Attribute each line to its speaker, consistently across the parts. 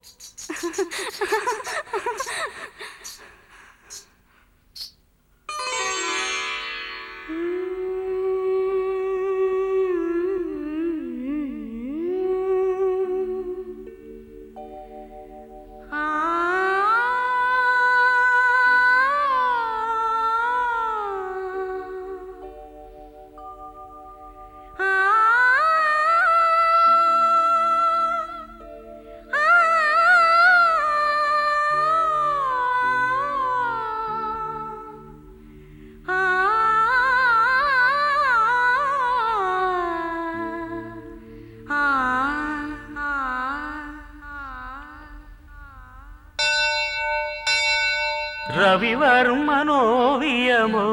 Speaker 1: ரவி வரும் மனோவியமோ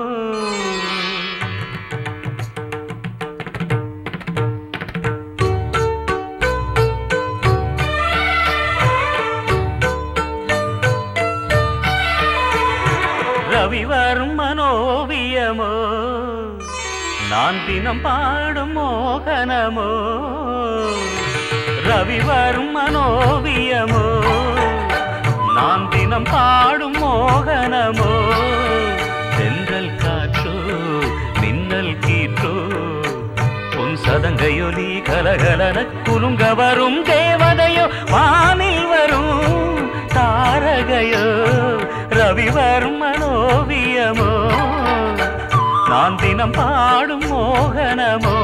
Speaker 1: ரவி வரும் மனோவியமோ நான் தினம் பாடும் மோகனமோ ரவி வரும் மனோவியமோ நான் தினம் பாடும் மோகனமோ தென்றல் காற்றோ மின்னல் கீற்றோ உன் சதங்கையொலி கலகலன குலுங்க வரும் தேவதையோ வானில் வரும் தாரகையோ ரவி வரும் மனோவியமோ நான் தினம் பாடும் மோகனமோ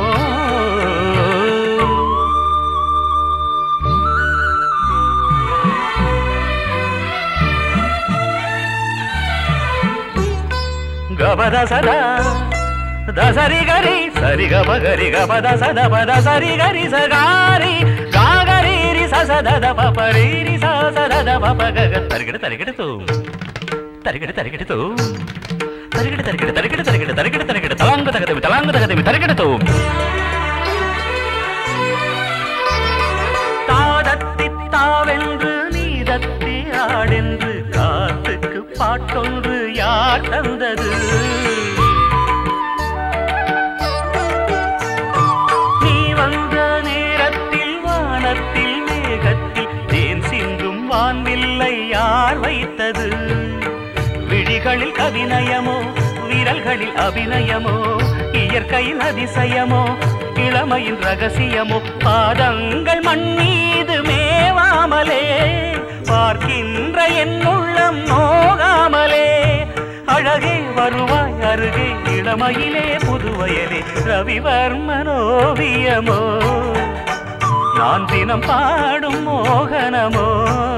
Speaker 1: గబద సదా దసరి గరి సరి గబ గరి గబద సద పద సరి గరి సగారి గాగరి ససద పపరి సద పప గగ తరిగిడ తరిగిడతూ తరిగిడ తరిగిడతూ తరిగిడ తరిగిడ తరిగిడ తరిగిడ తరిగిడ తరిగిడ తలాంగ తగదమి తలాంగ తగదమి తరిగిడతూ தாதத்தி தாவென்று நீதத்தி ஆடென்று காத்துக்கு பாட்டொன்று யார் தந்தது நீ வந்த நேரத்தில் வானத்தில் மேகத்தில் தேன் சிந்தும் வான்வில்லை யார் வைத்தது விழிகளில் கவிநயமோ விரல்களில் அபிநயமோ இயற்கையின் அதிசயமோ இளமையின் ரகசியமோ பாதங்கள் மண் மீது மேவாமலே பார்க்கின்ற என் உள்ளம் நோகாமலே அழகே வருவாய் அருகே இளமையிலே புதுவயலே ரவிவர்மனோவியமோ நான் தினம் பாடும் மோகனமோ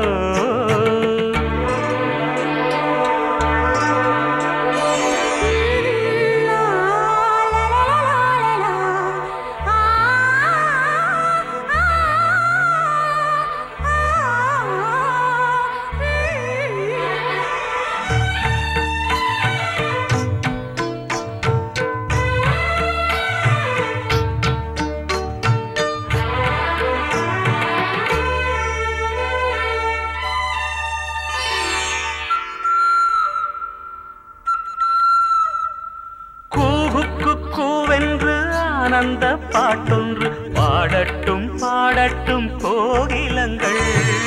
Speaker 1: கூகுக்கு கூவென்று ஆனந்த பாட்டொன்று பாடட்டும் பாடட்டும் கோகிலங்கள்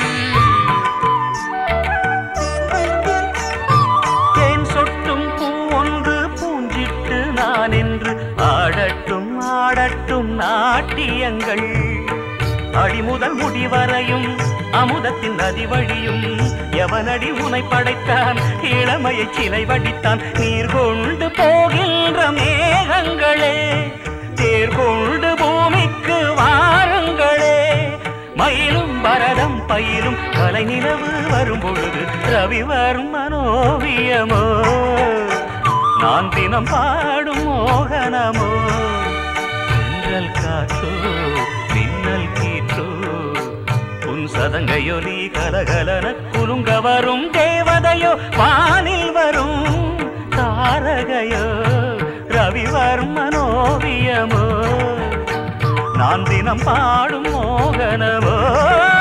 Speaker 1: தேன் சொட்டும் பூ ஒன்று பூஞ்சிட்டு நான் என்று ஆடட்டும் ஆடட்டும் நாட்டியங்கள் அடிமுதல் முடிவரையும் அமுதத்தின் நதி வழியும் எவனடி உனை படைத்தான் இளமையை சிலை வடித்தான் நீர் கொண்டு போகின்ற மேகங்களே தேர் கொண்டு பூமிக்கு வாருங்களே மயிலும் பரதம் பயிலும் கலை நிலவு வரும் பொழுது ரவிவர்ம மனோவியமோ நான் தினம் பாடும் மோகனமோ தென்றல் காற்றோ மின்னல் கீற்றோ உன் சதங்கையொலி கலகலன குலுங்க வரும் தேவதையோ வானில் வரும் தாரகையோ ரவிவர்மனோவியமோ நான் தினம் பாடும் மோகனமோ